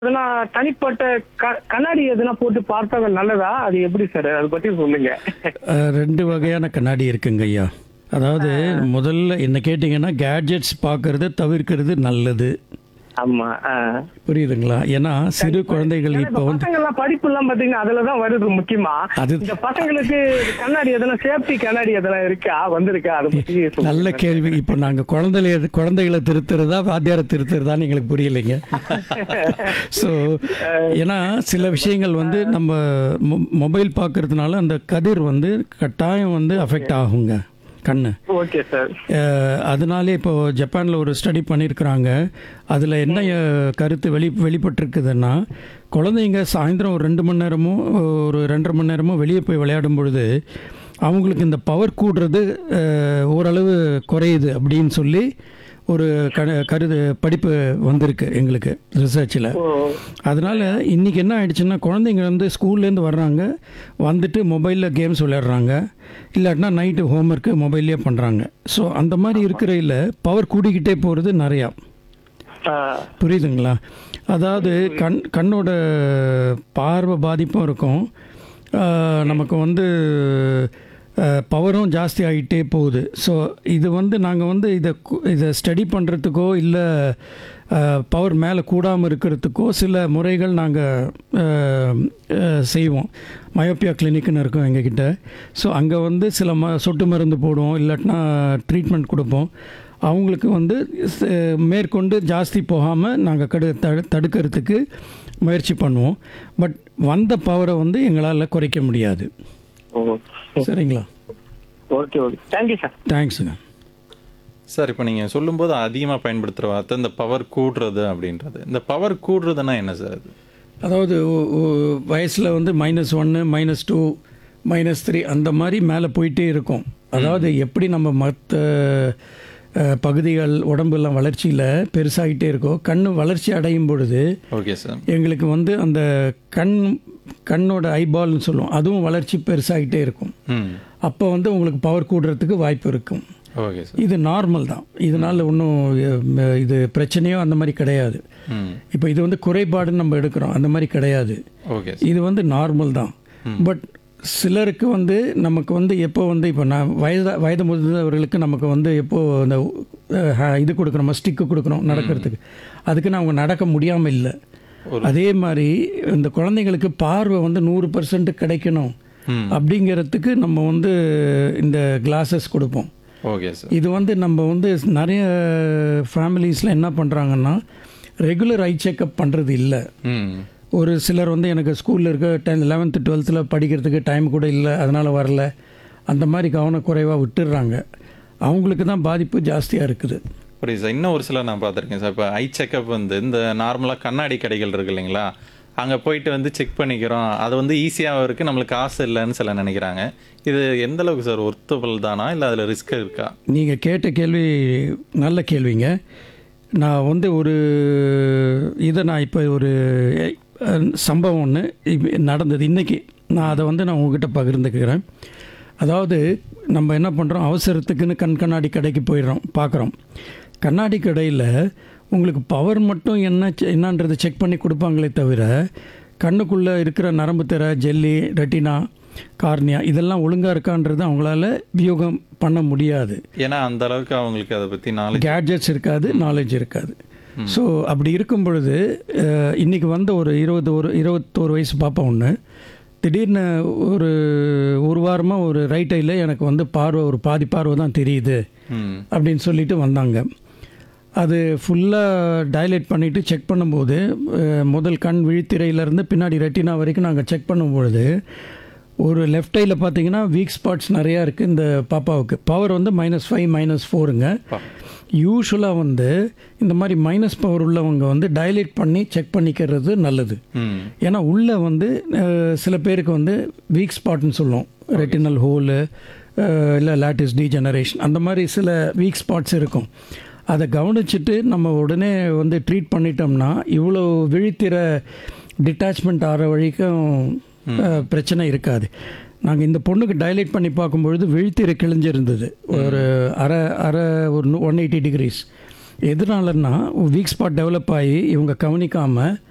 எதனா தனிப்பட்ட க- கண்ணாடி எதுனா போட்டு பார்த்தா நல்லதா அது எப்படி சார் அதை பத்தி சொல்லுங்க அஹ், ரெண்டு வகையான கண்ணாடி இருக்குங்க ஐயா அதாவது முதல்ல என்ன கேட்டிங்கன்னா கேட்ஜெட்ஸ் பார்க்கறது தவிர்க்கிறது நல்லது ஆமா ஆ. புரியுதுங்களா ஏன்னா சிறு குழந்தைகள் ஏன்னா இப்போ இப்ப வந்து பசங்க எல்லாம் படிப்பு எல்லாம் பாத்தீங்கன்னா அதுலதான் வருது முக்கியமா அது இந்த பசங்களுக்கு கண்ணாடி எதனா சேஃப்டி கண்ணாடி எதனா இருக்கா வந்திருக்கா அதை பத்தி சொல்லுங்க. நல்ல கேள்வி இப்போ நாங்கள் குழந்தைய குழந்தைகளை திருத்துறதா வாத்தியாரை திருத்துறதான்னு எங்களுக்கு புரியலைங்க ஸோ ஏன்னா சில விஷயங்கள் வந்து நம்ம மொ- மொபைல் பார்க்கறதுனால அந்த கதிர் வந்து கட்டாயம் வந்து அஃபெக்ட் ஆகுங்க கண்ணு ஓகே சார் அஹ், அதனாலே இப்போ ஜப்பானில் ஒரு ஸ்டடி பண்ணியிருக்கிறாங்க அதில் என்ன அஹ், கருத்து வெளி வெளிப்பட்டிருக்குதுன்னா குழந்தைங்க சாயந்தரம் ஒரு ரெண்டு மணி நேரமோ ஒரு ரெண்டரை மணி நேரமோ வெளியே போய் விளையாடும் பொழுது அவங்களுக்கு இந்த பவர் கூடுறது அஹ், ஓரளவு குறையுது அப்படின்னு சொல்லி ஒரு க கருது படிப்பு வந்திருக்கு எங்களுக்கு ரிசர்ச்சில் ஓ அதனால் இன்றைக்கி என்ன ஆயிடுச்சுன்னா குழந்தைங்க வந்து ஸ்கூல்லேருந்து வர்றாங்க வந்துட்டு மொபைலில் கேம்ஸ் விளையாடுறாங்க இல்லாட்டினா நைட்டு ஹோம்ஒர்க்கு மொபைல்லே பண்ணுறாங்க ஸோ அந்த மாதிரி இருக்கிறையில் பவர் கூடிக்கிட்டே போகிறது நிறையா ஆ, புரியுதுங்களா அதாவது கண் கண்ணோட பார்வை பாதிப்பும் இருக்கும் ஆஹ் நமக்கு வந்து பவரும் ஜாஸ்தி ஆகிட்டே போகுது ஸோ இது வந்து நாங்கள் வந்து இதை கு- இதை ஸ்டடி பண்ணுறதுக்கோ இல்லை பவர் மேலே கூடாமல் இருக்கிறதுக்கோ சில முறைகள் நாங்கள் செய்வோம் மயோப்பியா கிளினிக்னு இருக்கும் எங்ககிட்ட ஸோ அங்கே வந்து சில ம சொட்டு மருந்து போடுவோம் இல்லாட்டினா ட்ரீட்மெண்ட் கொடுப்போம் அவங்களுக்கு வந்து ச- மேற்கொண்டு ஜாஸ்தி போகாமல் நாங்கள் கடு தடு தடுக்கிறதுக்கு முயற்சி பண்ணுவோம் பட் வந்த பவரை வந்து எங்களால் குறைக்க முடியாது ஓ சரிங்களா ஓகே ஓகே தேங்க்யூ சார் தேங்க்ஸுங்க சார் இப்போ நீங்கள் சொல்லும்போது அதிகமாக பயன்படுத்துகிற வார்த்தை இந்த பவர் கூடுறது அப்படின்றது இந்த பவர் கூடுறதுன்னா என்ன சார் அது அதாவது வயசில் வந்து மைனஸ் ஒன்று மைனஸ் டூ மைனஸ் த்ரீ அந்த மாதிரி மேலே போயிட்டே இருக்கும் அதாவது எப்படி நம்ம மற்ற பகுதிகள் உடம்புலாம் வளர்ச்சியில் பெருசாகிட்டே இருக்கோ கண் வளர்ச்சி அடையும் பொழுது ஓகே சார் எங்களுக்கு வந்து அந்த கண் கண்ணோட ஐபால்னு சொல்லுவோம் அதுவும் வளர்ச்சி பெருசாகிட்டே இருக்கும் ம் அப்போ வந்து உங்களுக்கு பவர் கூடுறதுக்கு வாய்ப்பு இருக்கும் ஓகே சார் இது நார்மல் தான் இதனால் ஒன்றும் இது பிரச்சனையோ அந்த மாதிரி கிடையாது ம் இப்போ இது வந்து குறைபாடுன்னு நம்ம எடுக்கிறோம் அந்த மாதிரி கிடையாது ஓகே இது வந்து நார்மல் தான் பட் சிலருக்கு வந்து நமக்கு வந்து எப்போ வந்து இப்போ நான் வயது வயது முதிர்ந்தவர்களுக்கு நமக்கு வந்து எப்போ அந்த அஹ், இது கொடுக்குறோம் ஸ்டிக்கு கொடுக்குறோம் நடக்கிறதுக்கு அதுக்குன்னு அவங்க நடக்க முடியாமல் இல்லை அதே மாதிரி இந்த குழந்தைங்களுக்கு பார்வை வந்து நூறு பர்சன்ட் கிடைக்கணும் ம். அப்படிங்கிறதுக்கு நம்ம வந்து இந்த கிளாஸஸ் கொடுப்போம் ஓகே சார் இது வந்து நம்ம வந்து நிறைய ஃபேமிலிஸில் என்ன பண்ணுறாங்கன்னா ரெகுலர் ஐ செக்கப் பண்ணுறது இல்லை ம் ஒரு சிலர் வந்து எனக்கு ஸ்கூலில் இருக்க டென்த் லெவன்த்து டுவெல்த்தில் படிக்கிறதுக்கு டைம் கூட இல்லை அதனால் வரல அந்த மாதிரி கவனக்குறைவாக விட்டுடுறாங்க அவங்களுக்கு தான் பாதிப்பு ஜாஸ்தியாக இருக்குது புரியுது சார் இன்னும் ஒரு சிலர் நான் பார்த்துருக்கேன் சார் இப்போ ஐ செக்கப் வந்து இந்த நார்மலாக கண்ணாடி கடைகள் இருக்கு இல்லைங்களா அங்கே போயிட்டு வந்து செக் பண்ணிக்கிறோம் அது வந்து ஈஸியாக இருக்குது நம்மளுக்கு காசு இல்லைன்னு சில நினைக்கிறாங்க இது எந்த அளவுக்கு சார் ஒர்த்தபிள் தானா இல்லை அதில் ரிஸ்க் இருக்கா நீங்கள் கேட்ட கேள்வி நல்ல கேள்விங்க நான் வந்து ஒரு இதை நான் இப்போ ஒரு அஹ், சம்பவம் ஒன்று நடந்தது இன்றைக்கி நான் அதை வந்து நான் உங்ககிட்ட பகிர்ந்துக்கிறேன் அதாவது நம்ம என்ன பண்ணுறோம் அவசரத்துக்குன்னு கண் கண்ணாடி கடைக்கு போயிடுறோம் பார்க்குறோம் கண்ணாடி கடையில் உங்களுக்கு பவர் மட்டும் என்ன செ- என்னன்றது செக் பண்ணி கொடுப்பாங்களே தவிர கண்ணுக்குள்ளே இருக்கிற நரம்பு திரை ஜெல்லி ரெட்டினா கார்னியா இதெல்லாம் ஒழுங்காக இருக்கான்றது அவங்களால வியூகம் பண்ண முடியாது ஏன்னா அந்த அளவுக்கு அவங்களுக்கு அதை பற்றி நாலேஜ் கேட்ஜெட்ஸ் இருக்காது நாலேஜ் இருக்காது ஸோ அப்படி இருக்கும் பொழுது அஹ், இன்னைக்கு வந்த ஒரு இருபது ஒரு இருபத்தோரு வயசு பாப்பா ஒன்று திடீர்னு ஒரு ஒரு வாரமாக ஒரு ரைட் ஐயில் எனக்கு வந்து பார்வை ஒரு பாதி பார்வை தான் தெரியுது ம் அப்படின்னு சொல்லிட்டு வந்தாங்க அது ஃபுல்லாக டைலேட் பண்ணிவிட்டு செக் பண்ணும்போது அஹ், முதல் கண் விழித்திரையிலேருந்து பின்னாடி ரெட்டினா வரைக்கும் நாங்கள் செக் பண்ணும்பொழுது ஒரு லெஃப்ட் ஐயில் பார்த்தீங்கன்னா வீக் ஸ்பாட்ஸ் நிறையா இருக்குது இந்த பாப்பாவுக்கு பவர் வந்து மைனஸ் ஃபைவ் மைனஸ் ஃபோருங்க யூஸ்வலாக வந்து இந்த மாதிரி மைனஸ் பவர் உள்ளவங்க வந்து டைலேட் பண்ணி செக் பண்ணிக்கிறது நல்லது ம் ஏன்னா உள்ளே வந்து அஹ், சில பேருக்கு வந்து வீக் ஸ்பாட்னு சொல்லுவோம் ரெட்டினல் ஹோலு இல்லை லேட்டிஸ் டீஜெனரேஷன் அந்த மாதிரி சில வீக் ஸ்பாட்ஸ் இருக்கும் அதை கவனிச்சுட்டு நம்ம உடனே வந்து ட்ரீட் பண்ணிட்டோம்னா இவ்வளோ விழித்திர டிட்டாச்மெண்ட் ஆகிற வரைக்கும் அஹ், பிரச்சனை இருக்காது நாங்கள் இந்த பொண்ணுக்கு டைலேட் பண்ணி பார்க்கும்பொழுது விழித்திரை கிழிஞ்சிருந்தது ஒரு அரை அரை ஒரு ஒன் எயிட்டி டிகிரிஸ் எதனாலன்னா வீக் ஸ்பாட் டெவலப் ஆகி இவங்க கவனிக்காமல்